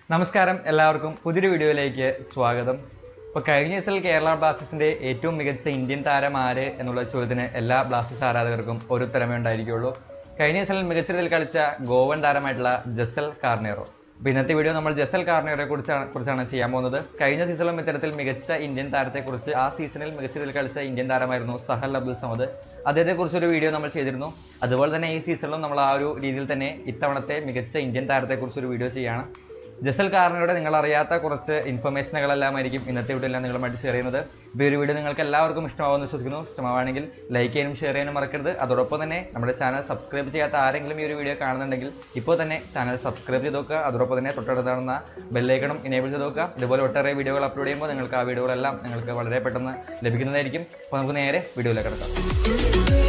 നമസ്കാരം എല്ലാവർക്കും പുതിയൊരു വീഡിയോയിലേക്ക് സ്വാഗതം ഇപ്പോൾ കഴിഞ്ഞ ദിവസത്തിൽ കേരള ബ്ലാസ്റ്റേഴ്സിന്റെ ഏറ്റവും മികച്ച ഇന്ത്യൻ താരം ആര് എന്നുള്ള ചോദ്യത്തിന് എല്ലാ ബ്ലാസ്റ്റേഴ്സ് ആരാധകർക്കും ഒരു ഉത്തരമേ ഉണ്ടായിരിക്കുള്ളൂ കഴിഞ്ഞ ദിവസത്തിൽ മികച്ച രീതിയിൽ കളിച്ച ഗോവൻ താരമായിട്ടുള്ള ജസൽ കാർണിയറോ അപ്പോൾ ഇന്നത്തെ വീഡിയോ നമ്മൾ ജസൽ കാർണിയറെ കുറിച്ചാണ് കുറിച്ചാണ് ചെയ്യാൻ പോകുന്നത് കഴിഞ്ഞ സീസണിലും ഇത്തരത്തിൽ മികച്ച ഇന്ത്യൻ താരത്തെക്കുറിച്ച് ആ സീസണിൽ മികച്ച രീതിയിൽ കളിച്ച ഇന്ത്യൻ താരമായിരുന്നു സഹൽ അബ്ദുൽ സമദ് അദ്ദേഹത്തെക്കുറിച്ച് ഒരു വീഡിയോ നമ്മൾ ചെയ്തിരുന്നു അതുപോലെ തന്നെ ഈ സീസണിലും നമ്മൾ ആ ഒരു രീതിയിൽ തന്നെ ഇത്തവണത്തെ മികച്ച ഇന്ത്യൻ താരത്തെക്കുറിച്ച് ഒരു വീഡിയോ ചെയ്യുകയാണ് ജസൽ കാറിനോട് നിങ്ങൾ അറിയാത്ത കുറച്ച് ഇൻഫർമേഷനുകളെല്ലാം ആയിരിക്കും ഇന്നത്തെ വീഡിയോ എല്ലാം നിങ്ങളുമായിട്ട് ഷെയർ ചെയ്യുന്നത് ഇപ്പോൾ ഈ ഒരു വീഡിയോ നിങ്ങൾക്ക് എല്ലാവർക്കും ഇഷ്ടമാവുമെന്ന് വിശ്വസിക്കുന്നു ഇഷ്ടമാവുകയാണെങ്കിൽ ലൈക്ക് ചെയ്യാനും ഷെയർ ചെയ്യാനും മറക്കരുത് അതോടൊപ്പം തന്നെ നമ്മുടെ ചാനൽ സബ്സ്ക്രൈബ് ചെയ്യാത്ത ആരെങ്കിലും ഈ ഒരു വീഡിയോ കാണുന്നുണ്ടെങ്കിൽ ഇപ്പോൾ തന്നെ ചാനൽ സബ്സ്ക്രൈബ് ചെയ്ത് നോക്കുക അതോടൊപ്പം തന്നെ തൊട്ടടുത്ത് കാണുന്ന ബെല്ലൈക്കണം ഇനേബിൾ ചെയ്ത് നോക്കുക ഇതുപോലെ ഒട്ടേറെ വീഡിയോകൾ അപ്ലോഡ് ചെയ്യുമ്പോൾ നിങ്ങൾക്ക് ആ വീഡിയോകളെല്ലാം നിങ്ങൾക്ക് വളരെ പെട്ടെന്ന് ലഭിക്കുന്നതായിരിക്കും അപ്പോൾ നമുക്ക് നേരെ വീഡിയോയിലേക്ക് കിടക്കാം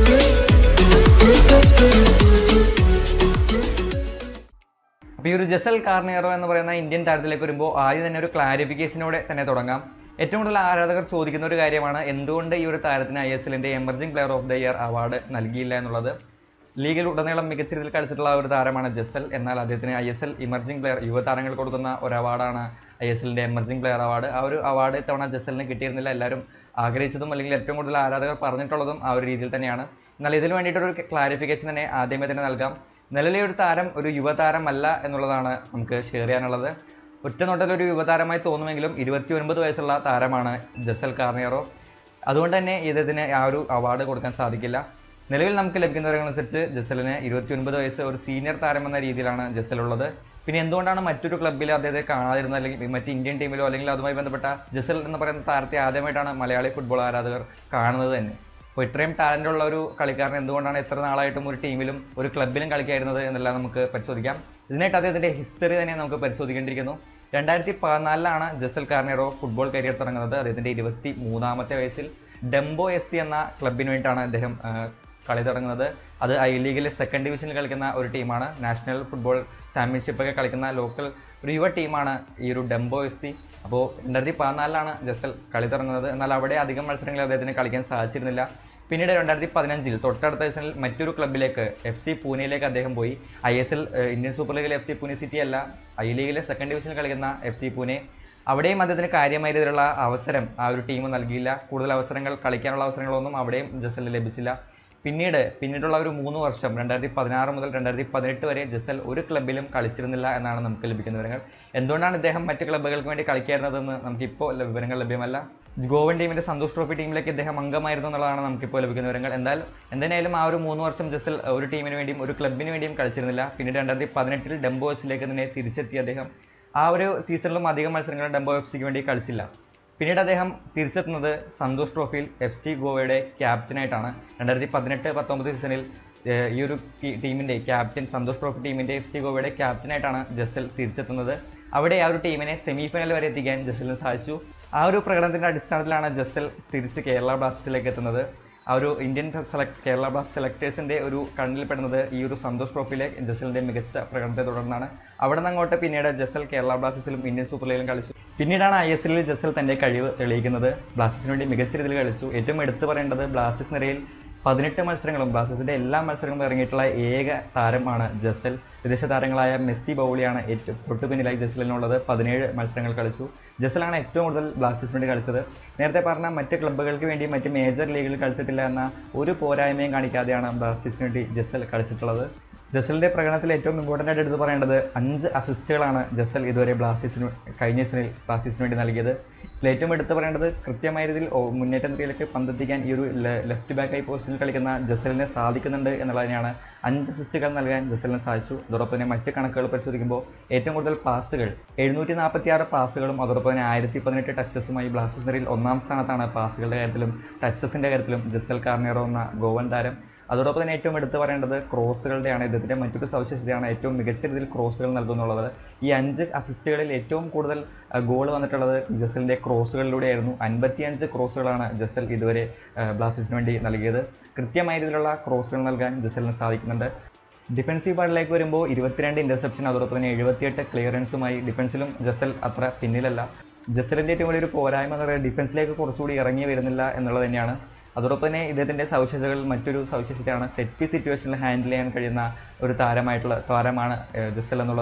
അപ്പോൾ ഈ ഒരു ജസൽ കാർണിയറോ എന്ന് പറയുന്ന ഇന്ത്യൻ താരത്തിലേക്ക് വരുമ്പോൾ ആദ്യം തന്നെ ഒരു ക്ലാരിഫിക്കേഷനോടെ തന്നെ തുടങ്ങാം ഏറ്റവും കൂടുതൽ ആരാധകർ ചോദിക്കുന്ന ഒരു കാര്യമാണ് എന്തുകൊണ്ട് ഈ ഒരു താരത്തിന് ഐ എസ് എല്ലിൻ്റെ emerging player of the year award നൽകിയില്ല എന്നുള്ളത് ലീഗിൽ ഉടനീളം മികച്ച രീതിയിൽ കളിച്ചിട്ടുള്ള ഒരു താരമാണ് ജസൽ എന്നാൽ അദ്ദേഹത്തിന് I S L emerging player യുവതാരങ്ങൾ കൊടുക്കുന്ന ഒരു അവാർഡാണ് ഐ എസ് എല്ലിൻ്റെ എമർജിംഗ് പ്ലെയർ അവാർഡ് ആ ഒരു അവാർഡ് ഇത്തവണ ജസലിന് കിട്ടിയിരുന്നില്ല എല്ലാവരും ആഗ്രഹിച്ചതും അല്ലെങ്കിൽ ഏറ്റവും കൂടുതൽ ആരാധകർ പറഞ്ഞിട്ടുള്ളതും ആ ഒരു രീതിയിൽ തന്നെയാണ് എന്നാൽ ഇതിന് വേണ്ടിയിട്ടൊരു ക്ലാരിഫിക്കേഷൻ തന്നെ ആദ്യമേ തന്നെ നൽകാം നിലവിലെ ഒരു താരം ഒരു യുവതാരമല്ല എന്നുള്ളതാണ് നമുക്ക് ഷെയർ ചെയ്യാനുള്ളത് ഒറ്റ നോട്ടത്തിൽ ഒരു യുവതാരമായി തോന്നുമെങ്കിലും ഇരുപത്തി ഒൻപത് വയസ്സുള്ള താരമാണ് ജസൽ കാർണിയറോ അതുകൊണ്ട് തന്നെ ഇദ്ദേഹത്തിന് ആ ഒരു അവാർഡ് കൊടുക്കാൻ സാധിക്കില്ല നിലവിൽ നമുക്ക് ലഭിക്കുന്ന വിവരങ്ങളനുസരിച്ച് ജസലിന് ഇരുപത്തി ഒൻപത് വയസ്സ് ഒരു സീനിയർ താരം എന്ന രീതിയിലാണ് ജസൽ ഉള്ളത് പിന്നെ എന്തുകൊണ്ടാണ് മറ്റൊരു ക്ലബ്ബിൽ അദ്ദേഹത്തെ കാണാതിരുന്നത് അല്ലെങ്കിൽ മറ്റ് ഇന്ത്യൻ ടീമിലോ അല്ലെങ്കിൽ അതുമായി ബന്ധപ്പെട്ട ജസൽ എന്ന് പറയുന്ന താരത്തെ ആദ്യമായിട്ടാണ് മലയാളി ഫുട്ബോൾ ആരാധകർ കാണുന്നത് തന്നെ അപ്പോൾ ഇത്രയും ടാലൻ്റ് ഉള്ള ഒരു കളിക്കാരൻ എന്തുകൊണ്ടാണ് എത്ര നാളായിട്ടും ഒരു ടീമിലും ഒരു ക്ലബിലും കളിക്കായിരുന്നത് എന്നെല്ലാം നമുക്ക് പരിശോധിക്കാം ഇതിനായിട്ട് അദ്ദേഹത്തിൻ്റെ ഹിസ്റ്ററി തന്നെ നമുക്ക് പരിശോധിക്കേണ്ടിയിരിക്കുന്നു രണ്ടായിരത്തി പതിനാലിലാണ് ജസൽ കാർണിയറോ ഫുട്ബോൾ കരിയർ തുടങ്ങുന്നത് അദ്ദേഹത്തിൻ്റെ ഇരുപത്തി മൂന്നാമത്തെ വയസ്സിൽ ഡെംബോ എസ് സി എന്ന ക്ലബിന് വേണ്ടിയിട്ടാണ് അദ്ദേഹം ആ, കളി തുടങ്ങുന്നത് അത് ഐ ലീഗിലെ സെക്കൻഡ് ഡിവിഷനിൽ കളിക്കുന്ന ഒരു ടീമാണ് നാഷണൽ ഫുട്ബോൾ ചാമ്പ്യൻഷിപ്പ് ഒക്കെ കളിക്കുന്ന ലോക്കൽ ഒരു യുവ ടീമാണ് ഈ ഒരു ഡെംബോ എസ് സി അപ്പോൾ രണ്ടായിരത്തി പതിനാലിലാണ് ജസൽ കളി തുടങ്ങുന്നത് എന്നാൽ അവിടെ അധികം മത്സരങ്ങളിൽ അദ്ദേഹത്തിന് കളിക്കാൻ സാധിച്ചിരുന്നില്ല പിന്നീട് രണ്ടായിരത്തി പതിനഞ്ചിൽ തൊട്ടടുത്ത സീസണിൽ മറ്റൊരു ക്ലബിലേക്ക് എഫ് സി പൂനെയിലേക്ക് അദ്ദേഹം പോയി I S L Indian super ലീഗിലെ എഫ് സി പൂനെ സിറ്റി അല്ല ഐ ലീഗിലെ സെക്കൻഡ് ഡിവിഷനിൽ കളിക്കുന്ന എഫ് സി പൂനെ അവിടെയും അദ്ദേഹത്തിന് കാര്യമായ രീതിയിലുള്ള അവസരം ആ ഒരു ടീം നൽകിയില്ല കൂടുതൽ അവസരങ്ങൾ കളിക്കാനുള്ള അവസരങ്ങളൊന്നും അവിടെയും ജസലിന് ലഭിച്ചില്ല പിന്നീട് പിന്നീടുള്ള ഒരു മൂന്ന് വർഷം രണ്ടായിരത്തി പതിനാറ് മുതൽ രണ്ടായിരത്തി പതിനെട്ട് വരെ ജസൽ ഒരു ക്ലബിലും കളിച്ചിരുന്നില്ല എന്നാണ് നമുക്ക് ലഭിക്കുന്ന വിവരങ്ങൾ എന്തുകൊണ്ടാണ് ഇദ്ദേഹം മറ്റ് ക്ലബ്ബുകൾക്ക് വേണ്ടി കളിക്കായിരുന്നതെന്ന് നമുക്കിപ്പോൾ വിവരങ്ങൾ ലഭ്യമല്ല ഗോവൻ ടീമിന്റെ സന്തോഷ് ട്രോഫി ടീമിലേക്ക് ഇദ്ദേഹം അംഗമായിരുന്നു എന്നുള്ളതാണ് നമുക്കിപ്പോൾ ലഭിക്കുന്ന വിവരങ്ങൾ എന്തായാലും എന്തായാലും ആ ഒരു മൂന്ന് വർഷം ജസൽ ഒരു ടീമിന് വേണ്ടിയും ഒരു ക്ലബിന് വേണ്ടിയും കളിച്ചിരുന്നില്ല പിന്നീട് രണ്ടായിരത്തി പതിനെട്ടിൽ ഡെംബോസിലേക്ക് തന്നെ തിരിച്ചെത്തി അദ്ദേഹം ആ ഒരു സീസണിലും അധികം മത്സരങ്ങൾ ഡെംബോ എഫ് സിക്ക് വേണ്ടി കളിച്ചില്ല പിന്നീട് അദ്ദേഹം തിരിച്ചെത്തുന്നത് സന്തോഷ് ട്രോഫിയിൽ എഫ് സി ഗോവയുടെ ക്യാപ്റ്റനായിട്ടാണ് രണ്ടായിരത്തി പതിനെട്ട് പത്തൊമ്പത് സീസണിൽ ഏഹ്, ഈ ഒരു ടീ- ടീമിന്റെ ക്യാപ്റ്റൻ സന്തോഷ് ട്രോഫി ടീമിന്റെ എഫ് സി ഗോവയുടെ ക്യാപ്റ്റനായിട്ടാണ് ജസൽ തിരിച്ചെത്തുന്നത് അവിടെ ആ ഒരു ടീമിനെ സെമി ഫൈനൽ വരെ എത്തിക്കാൻ ജസലിന് സാധിച്ചു ആ ഒരു പ്രകടനത്തിന്റെ അടിസ്ഥാനത്തിലാണ് ജസൽ തിരിച്ച് കേരള ബ്ലാസ്റ്റേഴ്സിലേക്ക് എത്തുന്നത് ആ ഒരു ഇന്ത്യൻ സെലക്ട് കേരള ബ്ലാസ്റ്റ് സെലക്ടേഴ്സിന്റെ ഒരു കണ്ണിൽ പെടുന്നത് ഈ ഒരു സന്തോഷ് ട്രോഫിയിലെ ജസലിന്റെ മികച്ച പ്രകടനത്തെ തുടർന്നാണ് അവിടെ നിന്ന് അങ്ങോട്ട് പിന്നീട് ജസൽ കേരള ബ്ലാസ്റ്റേഴ്സിലും ഇന്ത്യൻ സൂപ്പർ ലീഗിലും കളിച്ചു പിന്നീടാണ് ഐ എസ് എല്ലിൽ ജസൽ തന്റെ കഴിവ് തെളിയിക്കുന്നത് ബ്ലാസ്റ്റേഴ്സിന് വേണ്ടി മികച്ച രീതിയിൽ കളിച്ചു ഏറ്റവും എടുത്തു പറയേണ്ടത് ബ്ലാസ്റ്റേഴ്സ് നിരയിൽ പതിനെട്ട് മത്സരങ്ങളും ബ്ലാസ്റ്റേഴ്സിന്റെ എല്ലാ മത്സരങ്ങളും ഇറങ്ങിയിട്ടുള്ള ഏക താരമാണ് ജസൽ വിദേശ താരങ്ങളായ മെസ്സി ബൗളിയാണ് ഏറ്റവും തൊട്ടു പിന്നിലായി ജസലിനുള്ളത് പതിനേഴ് മത്സരങ്ങൾ കളിച്ചു ജസലാണ് ഏറ്റവും കൂടുതൽ ബ്ലാസ്റ്റേഴ്സിന് വേണ്ടി കളിച്ചത് നേരത്തെ പറഞ്ഞ മറ്റ് ക്ലബ്ബുകൾക്ക് വേണ്ടി മറ്റ് മേജർ ലീഗിൽ കളിച്ചിട്ടില്ല എന്ന ഒരു പോരായ്മയും കാണിക്കാതെയാണ് ബ്ലാസ്റ്റേഴ്സിന് വേണ്ടി ജസൽ കളിച്ചിട്ടുള്ളത് ജസലിന്റെ പ്രകടനത്തിൽ ഏറ്റവും ഇമ്പോർട്ടൻ്റ് ആയിട്ട് എടുത്ത് പറയേണ്ടത് അഞ്ച് അസിസ്റ്റുകളാണ് ജസൽ ഇതുവരെ ബ്ലാസ്റ്റേഴ്സിന് കഴിഞ്ഞ സീസണിൽ ബ്ലാസ്റ്റേഴ്സിന് വേണ്ടി നൽകിയത് ഇതിൽ ഏറ്റവും എടുത്ത് പറയേണ്ടത് കൃത്യമായ രീതിയിൽ ഓ- മുന്നേറ്റ നിരയിലേക്ക് പന്തെത്തിക്കാൻ ഈ ഒരു ലെഫ്റ്റ് ബാക്കായി പൊസിഷനിൽ കളിക്കുന്ന ജസലിനെ സാധിക്കുന്നുണ്ട് എന്നുള്ളതിനെയാണ് അഞ്ച് അസിസ്റ്റുകൾ നൽകാൻ ജസലിന് സാധിച്ചു അതോടൊപ്പം തന്നെ മറ്റ് കണക്കുകൾ പരിശോധിക്കുമ്പോൾ ഏറ്റവും കൂടുതൽ പാസുകൾ എഴുന്നൂറ്റി നാൽപ്പത്തി ആറ് പാസുകളും അതോടൊപ്പം തന്നെ ആയിരത്തി പതിനെട്ട് ടച്ചസുമായി ബ്ലാസ്റ്റേഴ്സ് നിരയിൽ ഒന്നാം സ്ഥാനത്താണ് പാസുകളുടെ കാര്യത്തിലും ടച്ചസിന്റെ കാര്യത്തിലും ജസൽ കാർണിയറോ എന്ന ഗോവൻ താരം അതോടൊപ്പം തന്നെ ഏറ്റവും എടുത്തു പറയേണ്ടത് ക്രോസുകളുടെയാണ് ഇദ്ദേഹത്തിന്റെ മറ്റൊരു സവിശേഷതയാണ് ഏറ്റവും മികച്ച രീതിയിൽ ക്രോസുകൾ നൽകുന്നുള്ളത് ഈ അഞ്ച് അസിസ്റ്റുകളിൽ ഏറ്റവും കൂടുതൽ ഗോൾ വന്നിട്ടുള്ളത് ജസലിന്റെ ക്രോസുകളിലൂടെയായിരുന്നു അൻപത്തിയഞ്ച് ക്രോസുകളാണ് ജസൽ ഇതുവരെ ബ്ലാസ്റ്റേഴ്സിന് വേണ്ടി നൽകിയത് കൃത്യമായ രീതിയിലുള്ള ക്രോസുകൾ നൽകാൻ ജസലിന് സാധിക്കുന്നുണ്ട് ഡിഫൻസീവ് പാർട്ടിലേക്ക് വരുമ്പോൾ ഇരുപത്തിരണ്ട് ഇന്റർസെപ്ഷൻ അതോടൊപ്പം തന്നെ എഴുപത്തിയെട്ട് ക്ലിയറൻസുമായി ഡിഫൻസിലും ജസൽ അത്ര പിന്നിലല്ല ജസലിന്റെ ഏറ്റവും വലിയൊരു പോരായ്മ എന്ന് പറയുന്നത് ഡിഫൻസിലേക്ക് കുറച്ചുകൂടി ഇറങ്ങി വരുന്നില്ല എന്നുള്ളത് തന്നെയാണ് അതോടൊപ്പം തന്നെ ഇദ്ദേഹത്തിന്റെ സവിശേഷതകളിൽ മറ്റൊരു സവിശേഷതയാണ് സെറ്റ് പി സിറ്റുവേഷനിൽ ഹാൻഡിൽ ചെയ്യാൻ കഴിയുന്ന ഒരു താരമായിട്ടുള്ള താരമാണ് ഏഹ്, ജസൽ എന്നുള്ളത്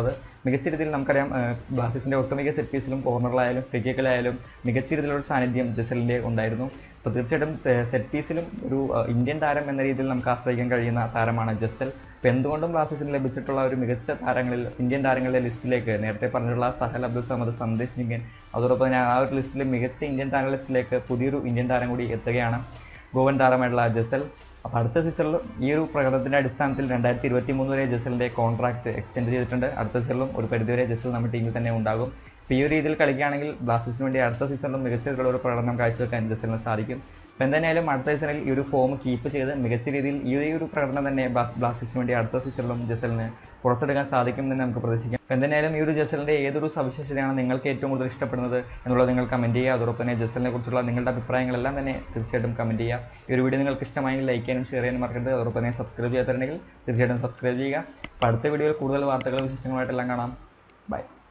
മികച്ച രീതിയിൽ നമുക്കറിയാം ബ്ലാസ്റ്റേഴ്സിൻ്റെ ഒട്ടുമിക്ക സെറ്റ് പീസിലും കോർണറിലായാലും ഫ്രീ കിക്കിലായാലും മികച്ച രീതിയിലുള്ള സാന്നിധ്യം ജസലിൻ്റെ ഉണ്ടായിരുന്നു അപ്പോൾ തീർച്ചയായിട്ടും സെറ്റ് പീസിലും ഒരു അഹ്, ഇന്ത്യൻ താരം എന്ന രീതിയിൽ നമുക്ക് ആശ്രയിക്കാൻ കഴിയുന്ന താരമാണ് ജസൽ അപ്പോൾ എന്തുകൊണ്ടും ബ്ലാസ്റ്റേഴ്സിന് ലഭിച്ചിട്ടുള്ള ഒരു മികച്ച താരങ്ങളിൽ ഇന്ത്യൻ താരങ്ങളുടെ ലിസ്റ്റിലേക്ക് നേരത്തെ പറഞ്ഞിട്ടുള്ള സഹൽ അബ്ദുൾ സമദ് സന്ദേശ് നിങ്കൻ അതോടൊപ്പം തന്നെ ആ ഒരു ലിസ്റ്റിലെ മികച്ച ഇന്ത്യൻ താര ലിസ്റ്റിലേക്ക് പുതിയൊരു ഇന്ത്യൻ താരം കൂടി എത്തുകയാണ് ഗോവൻ താരമായിട്ടുള്ള ജസൽ അപ്പോൾ അടുത്ത സീസണിലും ഈ ഒരു പ്രകടനത്തിന്റെ അടിസ്ഥാനത്തിൽ രണ്ടായിരത്തി ഇരുപത്തി മൂന്ന് വരെ ജസലിന്റെ കോൺട്രാക്ട് എക്സ്റ്റെൻഡ് ചെയ്തിട്ടുണ്ട് അടുത്ത സീസണിലും ഒരു പരിധിവരെ ജസൽ നമ്മുടെ ടീമിൽ തന്നെ ഉണ്ടാകും അപ്പോൾ ഈ ഒരു രീതിയിൽ കളിക്കുകയാണെങ്കിൽ ബ്ലാസ്റ്റേഴ്സിന് വേണ്ടി അടുത്ത സീസണിലും മികച്ച രീതിയിലുള്ള ഒരു പ്രകടനം കാഴ്ചവെക്കാൻ ജസലിന് സാധിക്കും അപ്പോൾ എന്തായാലും അടുത്ത സീസണിൽ ഈ ഒരു ഫോം കീപ്പ് ചെയ്ത് മികച്ച രീതിയിൽ ഈ ഒരു പ്രകടനം തന്നെ ബ്ലാസ്- ബ്ലാസ്റ്റേഴ്സിന് വേണ്ടി അടുത്ത സീസണിലും ജസലിന് പുറത്തെടുക്കാൻ സാധിക്കുമെന്ന് നമുക്ക് പ്രതീക്ഷിക്കാം അപ്പോൾ എന്തായാലും ഈ ഒരു ജസലിന്റെ ഏതൊരു സവിശേഷതയാണ് നിങ്ങൾക്ക് ഏറ്റവും കൂടുതൽ ഇഷ്ടപ്പെടുന്നത് എന്നുള്ളത് നിങ്ങൾ കമന്റ് ചെയ്യുക അതോടൊപ്പം തന്നെ ജസലിനെ കുറിച്ചുള്ള നിങ്ങളുടെ അഭിപ്രായങ്ങളെല്ലാം തന്നെ തീർച്ചയായിട്ടും കമന്റ് ചെയ്യുക ഈ ഒരു വീഡിയോ നിങ്ങൾക്ക് ഇഷ്ടമായെങ്കിൽ ലൈക്ക് ചെയ്യാനും ഷെയർ ചെയ്യാനും മറക്കരുത് അതോടൊപ്പം തന്നെ സബ്സ്ക്രൈബ് ചെയ്യാത്തുണ്ടെങ്കിൽ തീർച്ചയായിട്ടും സബ്സ്ക്രൈബ് ചെയ്യുക അപ്പോൾ അടുത്ത വീഡിയോയിൽ കൂടുതൽ വാർത്തകളും വിശേഷങ്ങളുമായിട്ടെല്ലാം കാണാം ബൈ